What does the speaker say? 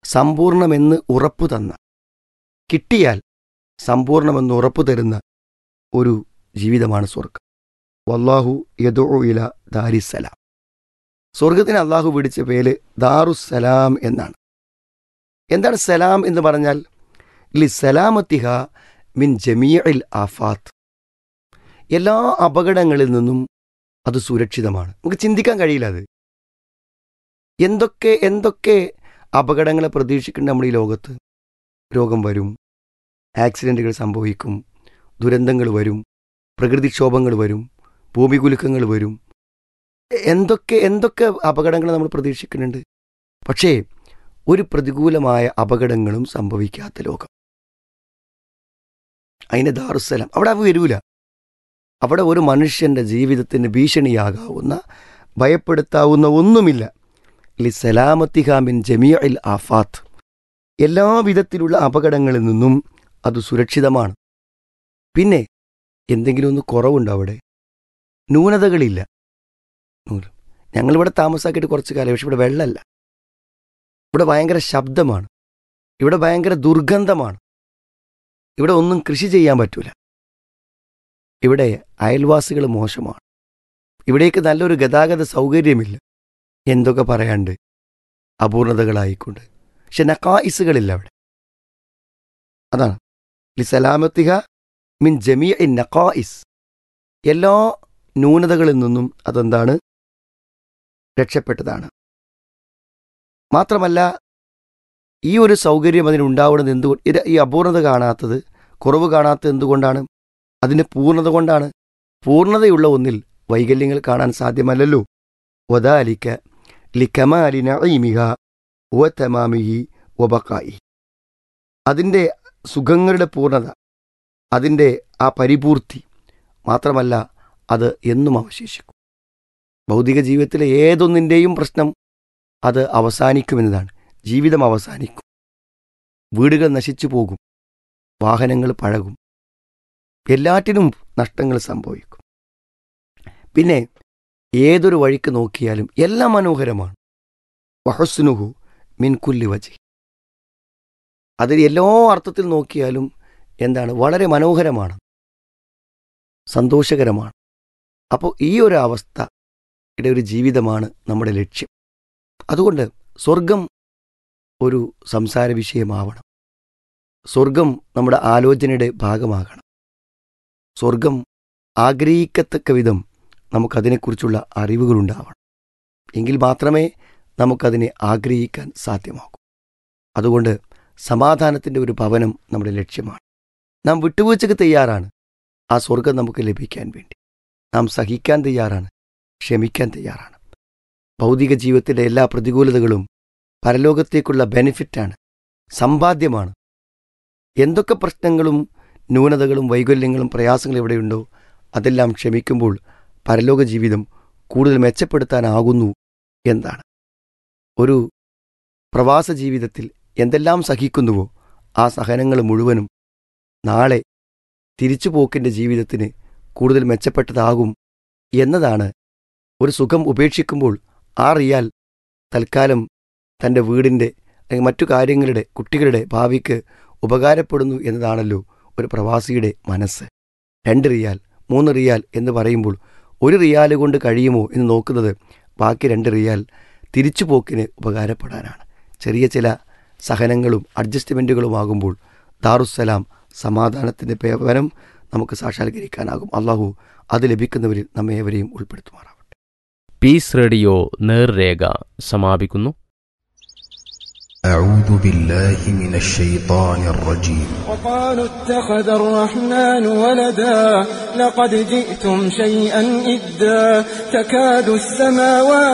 സമ്പൂർണമെന്ന് ഉറപ്പു തന്ന കിട്ടിയാൽ സമ്പൂർണമെന്ന് ഉറപ്പു തരുന്ന ഒരു ജീവിതമാണ് സ്വർഗം വല്ലാഹു യദോ ഇല ദാരിസലാം സ്വർഗത്തിന് അള്ളാഹു പിടിച്ച പേര് ദാറുസലാം എന്നാണ് എന്താണ് സലാം എന്ന് പറഞ്ഞാൽ ലി സലാമത്തിഹ മിൻ ജമീഇൽ ആഫാത്ത് എല്ലാ അപകടങ്ങളിൽ നിന്നും അത് സുരക്ഷിതമാണ് നമുക്ക് ചിന്തിക്കാൻ കഴിയില്ല അത് എന്തൊക്കെ എന്തൊക്കെ അപകടങ്ങളെ പ്രതീക്ഷിക്കേണ്ട നമ്മുടെ ഈ ലോകത്ത് രോഗം വരും ആക്സിഡൻറ്റുകൾ സംഭവിക്കും ദുരന്തങ്ങൾ വരും പ്രകൃതിക്ഷോഭങ്ങൾ വരും ഭൂമികുലുക്കങ്ങൾ വരും എന്തൊക്കെ എന്തൊക്കെ അപകടങ്ങൾ നമ്മൾ പ്രതീക്ഷിക്കുന്നുണ്ട് പക്ഷേ ഒരു പ്രതികൂലമായ അപകടങ്ങളും സംഭവിക്കാത്ത ലോകം അതിന് ദാറുസലാം അവിടെ അവ വരൂല അവിടെ ഒരു മനുഷ്യന്റെ ജീവിതത്തിന് ഭീഷണിയാകാവുന്ന ഭയപ്പെടുത്താവുന്ന ഒന്നുമില്ല ലി സലാമത്തിഹാമിൻ ജമിയൽ ആഫാത്ത് എല്ലാ വിധത്തിലുള്ള അപകടങ്ങളിൽ നിന്നും അത് സുരക്ഷിതമാണ് പിന്നെ എന്തെങ്കിലും ഒന്ന് കുറവുണ്ടോ അവിടെ ന്യൂനതകളില്ല നൂല്. ഞങ്ങളിവിടെ താമസാക്കിയിട്ട് കുറച്ച് കാലം പക്ഷെ ഇവിടെ വെള്ളമല്ല ഇവിടെ ഭയങ്കര ശബ്ദമാണ് ഇവിടെ ഭയങ്കര ദുർഗന്ധമാണ് ഇവിടെ ഒന്നും കൃഷി ചെയ്യാൻ പറ്റൂല ഇവിടെ അയൽവാസികൾ മോശമാണ് ഇവിടേക്ക് നല്ലൊരു ഗതാഗത സൗകര്യമില്ല എന്തൊക്കെ പറയാണ്ട് അപൂർണതകളായിക്കൊണ്ട് പക്ഷെ നക്കായിസുകളില്ല അവിടെ അതാണ് ലിസലാമത്തിഹ മിൻ ജമിയ ഇൻ നക്കായിസ് എല്ലാ ന്യൂനതകളിൽ നിന്നും അതെന്താണ് രക്ഷപ്പെട്ടതാണ് മാത്രമല്ല ഈ ഒരു സൗകര്യം അതിനുണ്ടാവുന്നത് എന്തുകൊണ്ട് ഇത് ഈ അപൂർണത കാണാത്തത് കുറവ് കാണാത്തത് എന്തുകൊണ്ടാണ് അതിൻ്റെ പൂർണ്ണത കൊണ്ടാണ് പൂർണ്ണതയുള്ള ഒന്നിൽ വൈകല്യങ്ങൾ കാണാൻ സാധ്യമല്ലല്ലോ വദാലിക്ക ലിക്കമാലി നഈമിഹ വ തമാമിഹി വബക്കായി അതിൻ്റെ സുഖങ്ങളുടെ പൂർണ്ണത അതിൻ്റെ ആ പരിപൂർത്തി മാത്രമല്ല അത് എന്നും അവശേഷിക്കും ഭൗതിക ജീവിതത്തിലെ ഏതൊന്നിൻ്റെയും പ്രശ്നം അത് അവസാനിക്കുമെന്നതാണ് ജീവിതം അവസാനിക്കും വീടുകൾ നശിച്ചു പോകും വാഹനങ്ങൾ പഴകും എല്ലാറ്റിനും നഷ്ടങ്ങൾ സംഭവിക്കും പിന്നെ ഏതൊരു വഴിക്ക് നോക്കിയാലും എല്ലാം മനോഹരമാണ് വഹസ്നുഹു മിൻകുല്ലി വജി അതിൽ എല്ലാ അർത്ഥത്തിൽ നോക്കിയാലും എന്താണ് വളരെ മനോഹരമാണ് സന്തോഷകരമാണ് അപ്പോൾ ഈ ഒരു അവസ്ഥയുടെ ഒരു ജീവിതമാണ് നമ്മുടെ ലക്ഷ്യം അതുകൊണ്ട് സ്വർഗം ഒരു സംസാര വിഷയമാവണം സ്വർഗം നമ്മുടെ ആലോചനയുടെ ഭാഗമാകണം സ്വർഗം ആഗ്രഹിക്കത്തക്ക വിധം നമുക്കതിനെക്കുറിച്ചുള്ള അറിവുകളുണ്ടാവണം എങ്കിൽ മാത്രമേ നമുക്കതിനെ ആഗ്രഹിക്കാൻ സാധ്യമാകൂ അതുകൊണ്ട് സമാധാനത്തിൻ്റെ ഒരു ഭവനം നമ്മുടെ ലക്ഷ്യമാണ് നാം വിട്ടുവീഴ്ചയ്ക്ക് തയ്യാറാണ് ആ സ്വർഗം നമുക്ക് ലഭിക്കാൻ വേണ്ടി നാം സഹിക്കാൻ തയ്യാറാണ് ക്ഷമിക്കാൻ തയ്യാറാണ് ഭൗതിക ജീവിതത്തിലെ എല്ലാ പ്രതികൂലതകളും പരലോകത്തേക്കുള്ള ബെനിഫിറ്റാണ് സമ്പാദ്യമാണ് എന്തൊക്കെ പ്രശ്നങ്ങളും ന്യൂനതകളും വൈകല്യങ്ങളും പ്രയാസങ്ങളും എവിടെയുണ്ടോ അതെല്ലാം ക്ഷമിക്കുമ്പോൾ പരലോക ജീവിതം കൂടുതൽ മെച്ചപ്പെടുത്താനാകുന്നു എന്താണ് ഒരു പ്രവാസ ജീവിതത്തിൽ എന്തെല്ലാം സഹിക്കുന്നുവോ ആ സഹനങ്ങൾ മുഴുവനും നാളെ തിരിച്ചുപോക്കിൻ്റെ ജീവിതത്തിന് കൂടുതൽ മെച്ചപ്പെട്ടതാകും എന്നതാണ് ഒരു സുഖം ഉപേക്ഷിക്കുമ്പോൾ ആ റിയാൽ തൽക്കാലം തൻ്റെ വീടിൻ്റെ അല്ലെങ്കിൽ മറ്റു കാര്യങ്ങളുടെ കുട്ടികളുടെ ഭാവിക്ക് ഉപകാരപ്പെടുന്നു എന്നതാണല്ലോ ഒരു പ്രവാസിയുടെ മനസ്സ് രണ്ട് റിയാൽ മൂന്ന് റിയാൽ എന്ന് പറയുമ്പോൾ ഒരു റിയാൽ കൊണ്ട് കഴിയുമോ എന്ന് നോക്കുന്നത് ബാക്കി രണ്ട് റിയാൽ തിരിച്ചുപോക്കിന് ഉപകാരപ്പെടാനാണ് ചെറിയ ചില സഹനങ്ങളും അഡ്ജസ്റ്റ്മെൻറ്റുകളുമാകുമ്പോൾ ദാറുസ്സലാം സമാധാനത്തിൻ്റെ പേവനം നമുക്ക് സാക്ഷാത്കരിക്കാനാകും അള്ളാഹു അത് ലഭിക്കുന്നവരിൽ നമ്മെ ഏവരെയും ഉൾപ്പെടുത്തുമാറാവട്ടെ പീസ് റേഡിയോ നേർരേഖ സമാപിക്കുന്നു أعوذ بالله من الشيطان الرجيم وقالوا اتخذ الرحمن ولدا لقد جئتم شيئا إدا تكاد السماوات